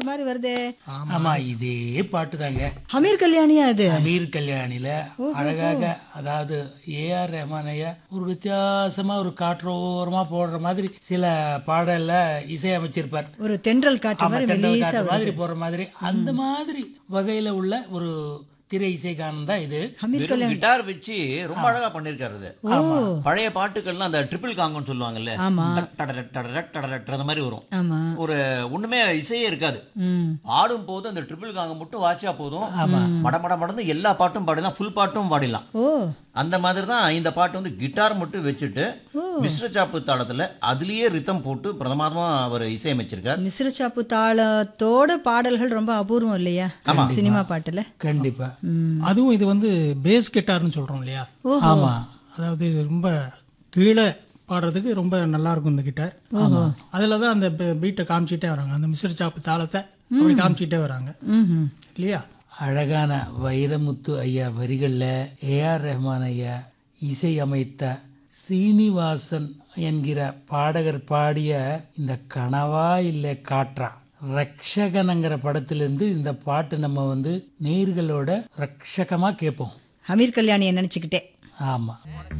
மாதிரி வருதே ஆமா இதே பாட்டு தாங்க அமீர் கல்யாணியா அது அமீர் கல்யாணில அழகாக அதாவது ஏஆர் ரஹ்மானையா ஒரு வித்தியாசமா ஒரு காற்றோரமா போடுற மாதிரி சில பாடல்ல இசையமைச்சிருப்பார் ஒரு தென்றல் காற்று ஆமா, மாதிரி தென்றல் மெலிசா காற்று மாதிரி போற மாதிரி அந்த மாதிரி வகையில உள்ள ஒரு திரை இசை கானம் தான் இது அமீர் வெறும் கிட்டார் வச்சு ரொம்ப அழகா பண்ணிருக்காரு இது ஓ பழைய பாட்டுகள்லாம் அந்த ட்ரிபிள் காங்கன்னு சொல்லுவாங்கல்ல ஆமா. டடரட், டடரட், டடரட் அந்த மாதிரி வரும் ஆமா ஒரு ஒண்ணுமே இசையே இருக்காது ம் ஆடும் போது அந்த ட்ரிபிள் காங்க மட்டும் வாட்சா போதும் மட மட மடந்து எல்லா பாட்டும் பாடிடலாம் ஃபுல் பாட்டும் பாடிடலாம் ஓ அந்த மாதிரி தான் இந்த பாட்டு வந்து கிட்டார் மட்டும் வச்சுட்டு மிஸ்ர சாப்பு தாளத்துல அதுலயே ரித்தம் போட்டு பிரதமாதமா அவர் இசையமைச்சிருக்கார் மிஸ்ர சாப்பு தாளத்தோட பாடல்கள் ரொம்ப அபூர்வம் இல்லையா சினிமா பாட்டுல கண்டிப்பா ம் அதுவும் இது வந்து பேஸ் கிட்டார்னு சொல்றோம் இல்லையா ஆமா அதாவது இது ரொம்ப கீழே பாடுறதுக்கு ரொம்ப நல்லா இருக்கும் இந்த கிட்டார் அதில் தான் அந்த பீட்டை காமிச்சிட்டே வராங்க அந்த மிஸ்ர சாப்பு தாளத்தை அப்படி காமிச்சிட்டே வராங்க ம் இல்லையா அழகான வைரமுத்து ஐயா வரிகளில் ஏஆர் ரஹ்மான் ஐயா இசை அமைத்த சீனிவாசன் என்கிற பாடகர் பாடிய இந்த கனவா இல்லை காற்றா ரக்ஷகனங்கிற படத்திலிருந்து இந்த பாட்டு நம்ம வந்து நேர்களோட ரக்ஷகமா கேட்போம் அமீர் கல்யாணியை நினைச்சுக்கிட்டே ஆமா